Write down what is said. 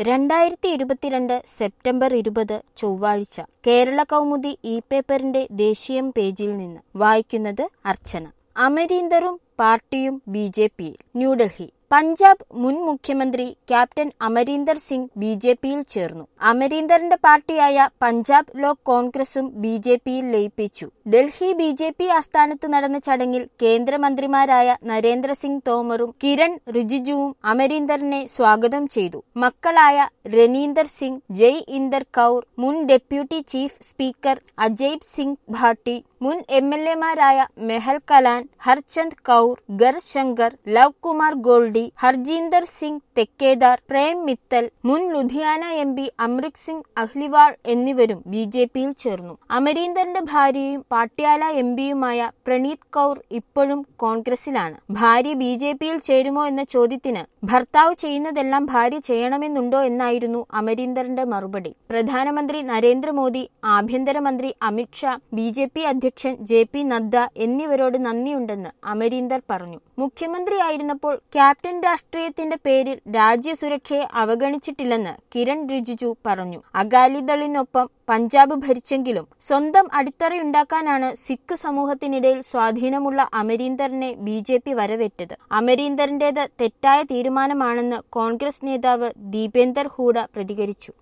രണ്ടായിരത്തി ഇരുപത്തിരണ്ട് സെപ്റ്റംബർ ഇരുപത് ചൊവ്വാഴ്ച കേരള കൗമുദി ഇ പേപ്പറിന്റെ ദേശീയം പേജിൽ നിന്ന് വായിക്കുന്നത് അർച്ചന അമരീന്ദറും പാർട്ടിയും ബി ജെ പിയിൽ ന്യൂഡൽഹി പഞ്ചാബ് മുൻ മുഖ്യമന്ത്രി captain Amarinder Singh B J പിയിൽ ചേർന്നു അമരീന്ദറിന്റെ പാർട്ടിയായ പഞ്ചാബ് ലോക് കോൺഗ്രസും ബി ജെ പിയിൽ ലയിപ്പിച്ചു ഡൽഹി ബി ജെ പി ആസ്ഥാനത്ത് നടന്ന ചടങ്ങിൽ കേന്ദ്രമന്ത്രിമാരായ നരേന്ദ്രസിംഗ് തോമറും കിരൺ റിജിജുവും അമരീന്ദറിനെ സ്വാഗതം ചെയ്തു മക്കളായ രനീന്ദർ സിംഗ് ജയ് ഇന്ദർ കൌർ മുൻ deputy chief speaker Ajaib Singh Bhatti മുൻ എം എൽ എമാരായ മെഹൽ കലാൻ ഹർചന്ദ് കൌർ ഗർ ശങ്കർ ലവ് കുമാർ ഗോൾഡി ഹർജീന്ദർ സിംഗ് തെക്കേദാർ പ്രേം മിത്തൽ മുൻ ലുധിയാന എം പി അമൃത് സിംഗ് അഹ്ലിവാൾ എന്നിവരും ബി ജെ പിയിൽ ചേർന്നു അമരീന്ദറിന്റെ ഭാര്യയും പാട്യാല എം പിയുമായ പ്രണീത് കൌർ ഇപ്പോഴും കോൺഗ്രസിലാണ് ഭാര്യ ബി ജെ പിയിൽ ചേരുമോ എന്ന ചോദ്യത്തിന് ഭർത്താവ് ചെയ്യുന്നതെല്ലാം ഭാര്യ ചെയ്യണമെന്നുണ്ടോ എന്നായിരുന്നു അമരീന്ദറിന്റെ മറുപടി പ്രധാനമന്ത്രി നരേന്ദ്രമോദി ആഭ്യന്തരമന്ത്രി അമിത്ഷാ ബി ജെ പി അധ്യക്ഷൻ ജെ പി നദ്ദ എന്നിവരോട് നന്ദിയുണ്ടെന്ന് അമരീന്ദർ പറഞ്ഞു മുഖ്യമന്ത്രിയായിരുന്നപ്പോൾ ക്യാപ്റ്റൻ രാഷ്ട്രീയത്തിന്റെ പേരിൽ രാജ്യസുരക്ഷയെ അവഗണിച്ചിട്ടില്ലെന്ന് കിരൺ റിജിജു പറഞ്ഞു അകാലിദളിനൊപ്പം പഞ്ചാബ് ഭരിച്ചെങ്കിലും സ്വന്തം അടിത്തറയുണ്ടാക്കാനാണ് സിഖ് സമൂഹത്തിനിടയിൽ സ്വാധീനമുള്ള അമരീന്ദറിനെ ബി ജെ പി വരവേറ്റത് അമരീന്ദറിന്റേത് തെറ്റായ തീരുമാനമാണെന്ന് കോൺഗ്രസ് നേതാവ് ദീപേന്ദർ ഹൂഡ പ്രതികരിച്ചു